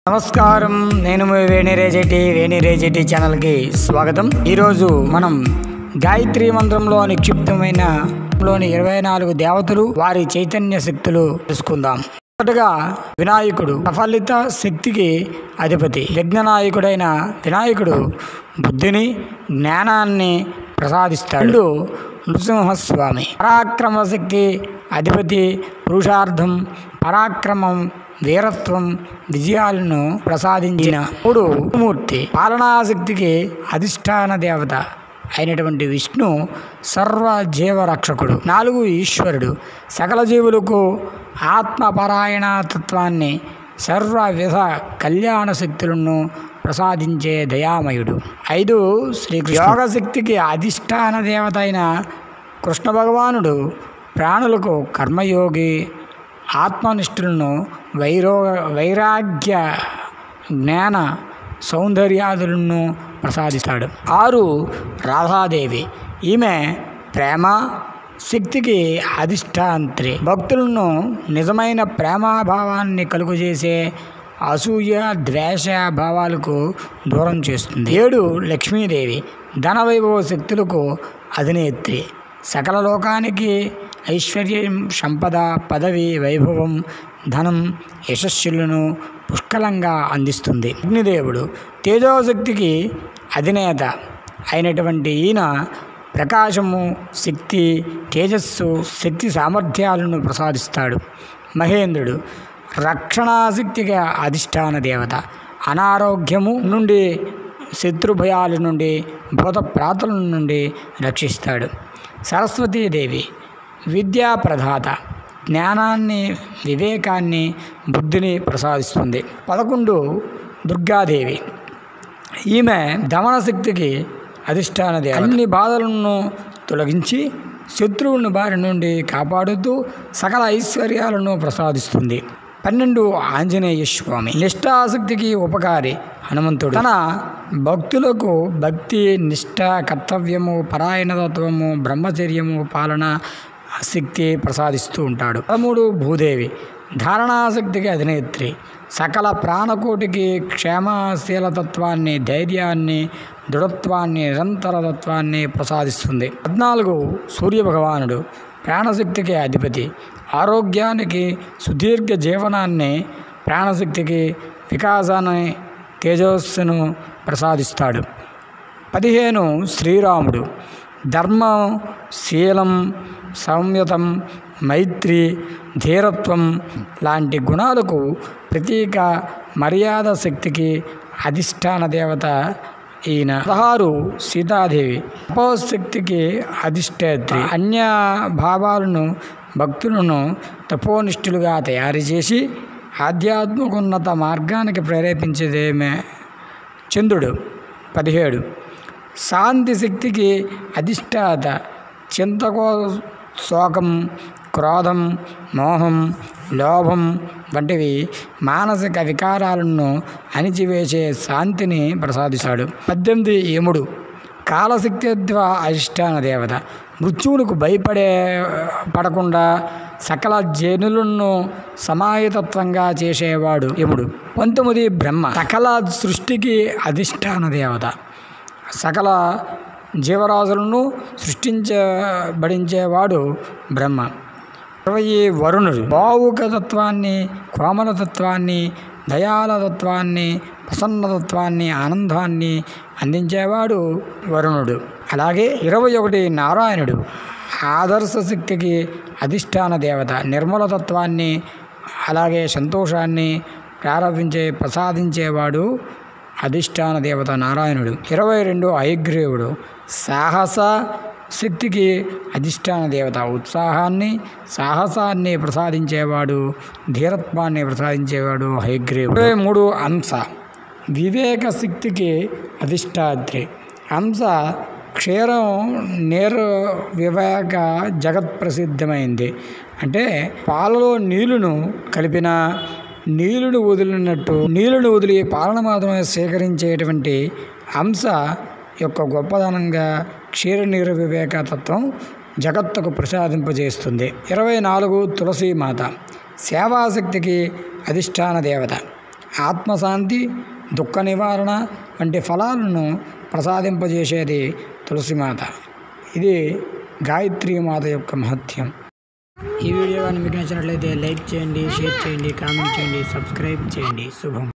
నమస్కారం నేను మీ వేణి రేజెటి వేణి రేజెటి ఛానల్కి స్వాగతం ఈరోజు మనం గాయత్రి మంత్రంలో నిక్షిప్తమైన లోని ఇరవై నాలుగు దేవతలు వారి చైతన్య శక్తులు తెలుసుకుందాం మొదటగా వినాయకుడు ప్రఫలిత శక్తికి అధిపతి యజ్ఞనాయకుడైన వినాయకుడు బుద్ధిని జ్ఞానాన్ని ప్రసాదిస్తాడు నృసింహస్వామి పరాక్రమ శక్తి అధిపతి పురుషార్థం పరాక్రమం వీరత్వం విజయాలను ప్రసాదించిన మూడు మూర్తి పాలనాశక్తికి అధిష్టాన దేవత అయినటువంటి విష్ణు సర్వ జీవరక్షకుడు నాలుగు ఈశ్వరుడు సకల జీవులకు ఆత్మపరాయణ తత్వాన్ని సర్వ విధ కళ్యాణ శక్తులను ప్రసాదించే దయామయుడు ఐదు శ్రీకృష్ణ యోగశక్తికి అధిష్టాన దేవత అయిన కృష్ణ భగవానుడు ప్రాణులకు కర్మయోగి ఆత్మనిష్ఠులను వైరో వైరాగ్య జ్ఞాన సౌందర్యాదులను ప్రసాదిస్తాడు ఆరు రాధాదేవి ఈమె ప్రేమ శక్తికి అధిష్టాంత్రి భక్తులను నిజమైన ప్రేమాభావాన్ని కలుగజేసే అసూయ ద్వేష భావాలకు దూరం చేస్తుంది ఏడు లక్ష్మీదేవి ధనవైభవ శక్తులకు అధినేత్రి సకల లోకానికి ఐశ్వర్యం సంపద పదవి వైభవం ధనం యశస్సులను పుష్కలంగా అందిస్తుంది అగ్నిదేవుడు తేజోశక్తికి అధినేత అయినటువంటి ఈయన ప్రకాశము శక్తి తేజస్సు శక్తి సామర్థ్యాలను ప్రసాదిస్తాడు మహేంద్రుడు రక్షణాశక్తిగా అధిష్టాన దేవత అనారోగ్యము నుండి శత్రు భయాల నుండి భూత ప్రాతుల నుండి రక్షిస్తాడు సరస్వతీదేవి విద్యా ప్రదాత జ్ఞానాన్ని వివేకాన్ని బుద్ధిని ప్రసాదిస్తుంది పదకొండు దుర్గాదేవి ఈమె దమన శక్తికి అధిష్టాన దేవత అన్ని బాధలను తొలగించి శత్రువులను బారి నుండి కాపాడుతూ సకల ఐశ్వర్యాలను ప్రసాదిస్తుంది పన్నెండు ఆంజనేయ స్వామి నిష్ఠాశక్తికి ఉపకారి హనుమంతుడు తన భక్తులకు భక్తి నిష్ఠ కర్తవ్యము పరాయణతత్వము బ్రహ్మచర్యము పాలన శక్తి ప్రసాదిస్తూ ఉంటాడు పదమూడు భూదేవి ధారణాశక్తికి అధినేత్రి సకల ప్రాణకోటికి క్షేమశీలతత్వాన్ని ధైర్యాన్ని దృఢత్వాన్ని నిరంతరతత్వాన్ని ప్రసాదిస్తుంది పద్నాలుగు సూర్యభగవానుడు ప్రాణశక్తికి అధిపతి ఆరోగ్యానికి సుదీర్ఘ జీవనాన్ని ప్రాణశక్తికి వికాసాన్ని తేజస్సును ప్రసాదిస్తాడు పదిహేను శ్రీరాముడు ధర్మం శీలం సంయతం మైత్రి ధీరత్వం లాంటి గుణాలకు ప్రతీక మర్యాద శక్తికి అధిష్టాన దేవత ఈయన పదహారు సీతాదేవి తపోశక్తికి అధిష్టాత్రి అన్య భావాలను భక్తులను తపోనిష్ఠులుగా తయారు చేసి ఆధ్యాత్మికోన్నత మార్గానికి ప్రేరేపించేదేమే చంద్రుడు పదిహేడు శాంతి శక్తికి అధిష్టాత చింతకో శోకం క్రోధం మోహం లోభం వంటివి మానసిక వికారాలను అణిచివేసే శాంతిని ప్రసాదిస్తాడు పద్దెనిమిది యముడు కాలశక్తి ద్వారా అధిష్టాన దేవత మృత్యువులకు భయపడే పడకుండా సకల జనులను సమాయతత్వంగా చేసేవాడు యముడు పంతొమ్మిది బ్రహ్మ సకల సృష్టికి అధిష్టాన దేవత సకల జీవరాశులను సృష్టించబడించేవాడు బ్రహ్మ ఇరవై వరుణుడు భావుకతత్వాన్ని కోమలతత్వాన్ని దయాలతత్వాన్ని ప్రసన్నతత్వాన్ని ఆనందాన్ని అందించేవాడు వరుణుడు అలాగే ఇరవై ఒకటి నారాయణుడు ఆదర్శ శక్తికి అధిష్టాన దేవత నిర్మలతత్వాన్ని అలాగే సంతోషాన్ని ప్రారంభించే ప్రసాదించేవాడు అధిష్టాన దేవత నారాయణుడు ఇరవై రెండు ఐగ్రీవుడు సాహస శక్తికి అధిష్టాన దేవత ఉత్సాహాన్ని సాహసాన్ని ప్రసాదించేవాడు ధీరత్వాన్ని ప్రసాదించేవాడు హైగ్రీవుడు ఇరవై మూడు అంశ వివేక శక్తికి అధిష్టాద్రి అంశ క్షీరం నీరు వివేక జగత్ ప్రసిద్ధమైంది అంటే పాలలో నీళ్లను కలిపిన నీళ్లను వదిలినట్టు నీళ్లను వదిలి పాలన మాత్రమే సేకరించేటువంటి అంశ యొక్క గొప్పదనంగా క్షీరనీరు వివేక తత్వం జగత్తుకు ప్రసాదింపజేస్తుంది ఇరవై నాలుగు తులసి మాత సేవాశక్తికి అధిష్టాన దేవత ఆత్మశాంతి దుఃఖ నివారణ వంటి ఫలాలను ప్రసాదింపజేసేది తులసిమాత ఇది గాయత్రీ మాత యొక్క మహత్యం ఈ వీడియో కానీ మీకు నచ్చినట్లయితే లైక్ చేయండి షేర్ చేయండి కామెంట్ చేయండి సబ్స్క్రైబ్ చేయండి శుభం